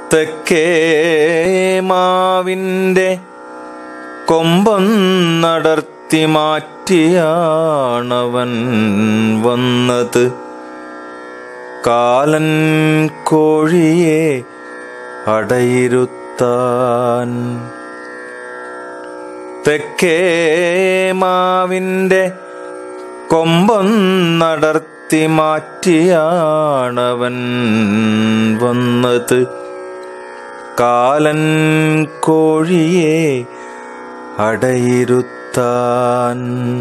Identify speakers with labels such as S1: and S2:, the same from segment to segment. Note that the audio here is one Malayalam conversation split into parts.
S1: തെക്കേ മാവിൻ്റെ കൊമ്പൊന്നടർത്തി മാറ്റിയാണവൻ വന്നത് കാലൻ കോഴിയെ അടയിരുത്താൻ തെക്കേ മാവിൻ്റെ കൊമ്പൊന്നടർത്തി മാറ്റിയാണവൻ വന്നത് കാലൻ കോഴിയെ അടയിരുത്താൻ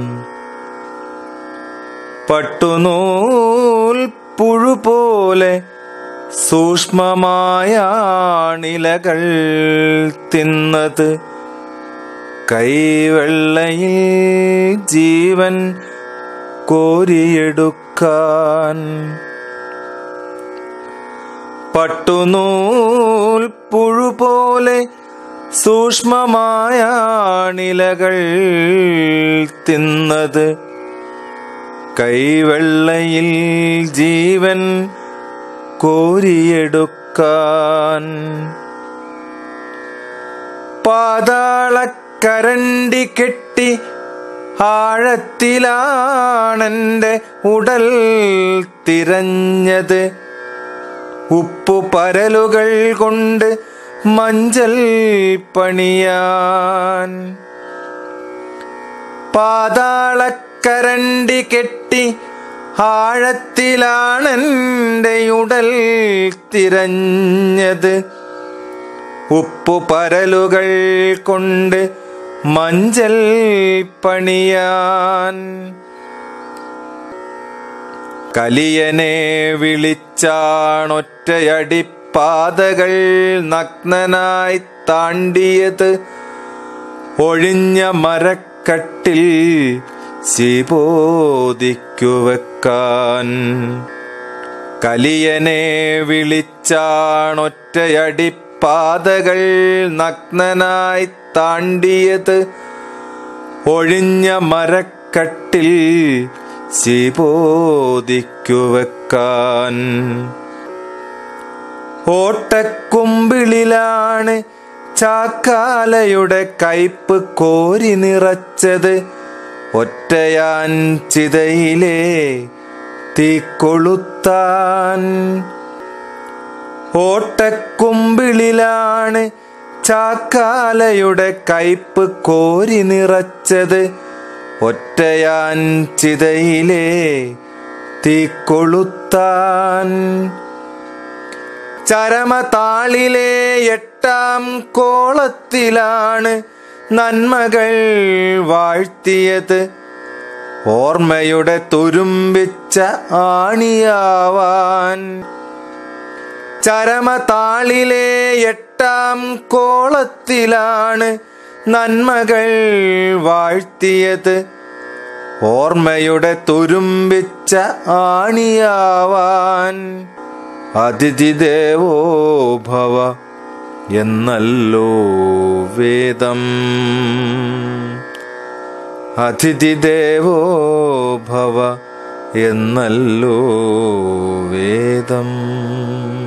S1: പട്ടുനൂൽ പുഴു പോലെ സൂക്ഷ്മമായാണിലകൾ തിന്നത് കൈവെള്ളയിൽ ജീവൻ കോരിയെടുക്കാൻ പട്ടുനൂൽ പുഴു പോലെ സൂക്ഷ്മമായാണിലകൾ തിന്നത് കൈവെള്ളയിൽ ജീവൻ കോരിയെടുക്കാൻ പാതാളക്കരണ്ടി കെട്ടി ആഴത്തിലാണെൻ്റെ ഉടൽ തിരഞ്ഞത് ഉപ്പു പരലുകൾ കൊണ്ട് മഞ്ചൽ പണിയാൻ പാതാളക്കരണ്ടി കെട്ടി ആഴത്തിലാണെൻ്റെ ഉടൽ തിരഞ്ഞത് ഉപ്പു പരലുകൾ കൊണ്ട് മഞ്ചൽ പണിയാൻ കലിയനെ വിളിച്ചാണൊറ്റയടിപ്പാതകൾ നഗ്നനായി താണ്ടിയത് ഒഴിഞ്ഞ മരക്കട്ടിൽ ശിബോധിക്കുവെക്കാൻ കലിയനെ വിളിച്ചാണൊറ്റയടിപ്പാതകൾ നഗ്നനായി താണ്ടിയത് ഒഴിഞ്ഞ മരക്കട്ടിൽ ശിബോധിക്കുവെക്കാൻ ഓട്ടക്കുമ്പിളിലാണ് ചാക്കാലയുടെ കയ്പ് കോരി നിറച്ചത് ഒറ്റയാൻ ചിതയിലെ തീക്കൊളുത്താൻ ഓട്ടക്കുമ്പിളിലാണ് ചാക്കാലയുടെ കയ്പ് കോരി നിറച്ചത് ഒറ്റയാൻ ചിതയിലെ തീക്കൊളുത്താൻ ചരമതാളിലെ എട്ടാം കോളത്തിലാണ് നന്മകൾ വാഴ്ത്തിയത് ഓർമ്മയുടെ തുരുമ്പിച്ച ആണിയാവാൻ ചരമതാളിലെ എട്ടാം കോളത്തിലാണ് നന്മകൾ വാഴ്ത്തിയത് ഓർമ്മയുടെ തുരുമ്പിച്ച ആണിയാവാൻ അതിഥി ദേവോ ഭവ എന്നല്ലോ വേദം അതിഥി ദേവോ ഭവ എന്നല്ലോ വേദം